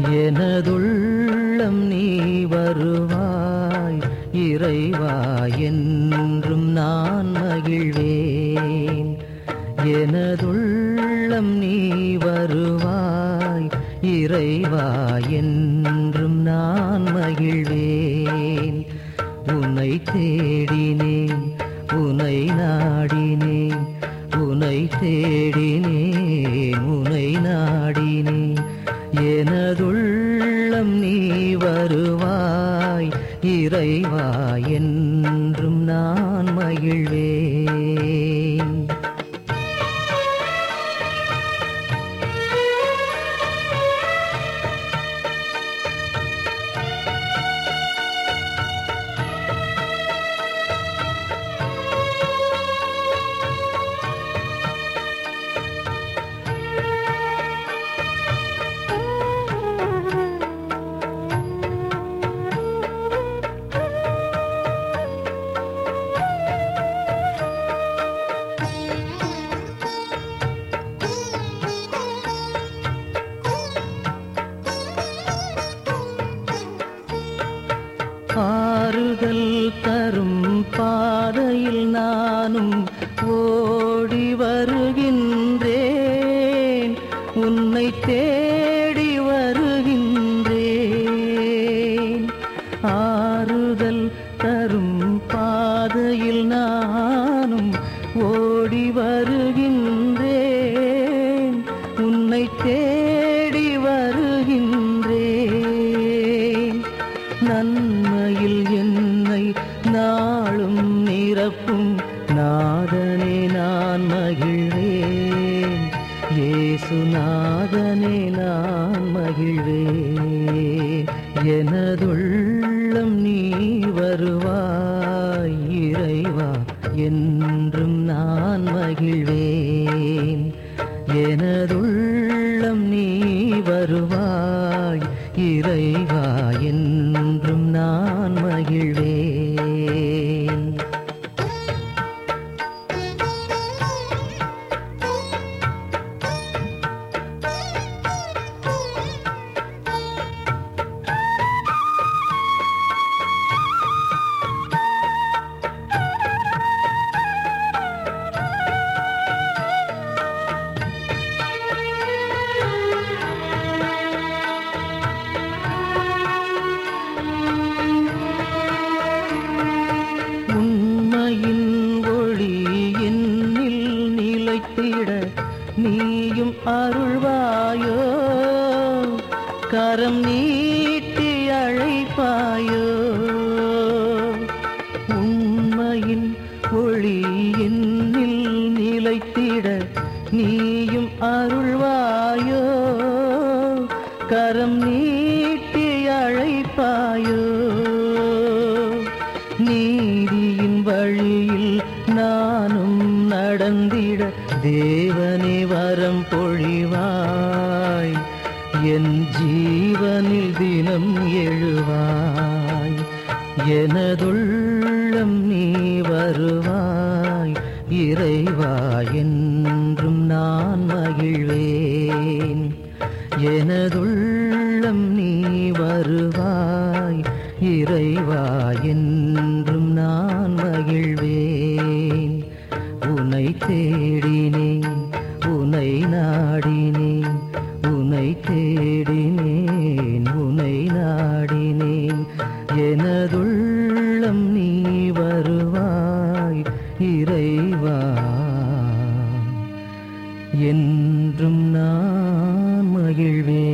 எனதுள்ளம் நீ வருவாய் இறைவா என்றும் நான் மகிழ்வேன் எனதுள்ளம் நீ வருவாய் இறைவா என்றும் நான் மகிழ்வேன் உன்னை தேடினேன் உன்னை நாடினேன் உன்னை தேடினேன் உன்னை நாடினேன் எனதுள்ளம் நீ வருவாய் இறைவா என்றும் நான் மகிழ்வேன் ஆறுதல் தரும் பாதையில் நானும் ஓடி வருகின்றேன் உன்னை தேடி வருகின்றேன் ஆறுதல் தரும் பாதையில் நானும் ஓடி வருகின்றேன் உன்னை தேடி வருகின்றேன் நன்மையில் என்னை நாளும் நிரப்பும் நாதனே நான் மகிழ்வேன் இயேசு நாதனே நான் மகிழ்வேன் எனதுள்ளம் நீ வருவாய் இறைவா என்றும் நான் மகிழ்வேன் எனதுள்ளம் நீ வருவாய் இறைவா என்றும் நான் மகிழ்வேன் உண்மையின் ஒளி என்னில் நிலைத்திட நீயும் அருள்வாயோ கரம் நீட்டி அழைப்பாயோ உண்மையின் ஒளி என்னில் நிலைத்திட நீயும் அருள்வாயோ கரம் நீட்டி அழைப்பாயோ நீதியின் வழியில் நானும் நடந்திட தேவனே வரம் பொழிவாய் என் ஜீவனில் தினம் எழுவாய் எனதுள்ளம் நீ வருவாய் இறைவா என்றும் நான் மகிழ்வேன் எனதுள்ளம் நீ வருவாய் இறைவா என்றும் நான் மகிழ்வேன் உனை தேடினேன் உனை நாடினேன் உனை தேடினேன் உனை நாடினேன் எனதுள்ளம் நீ வருவாய் இறைவா என்றும் நான் மகிழ்வேன்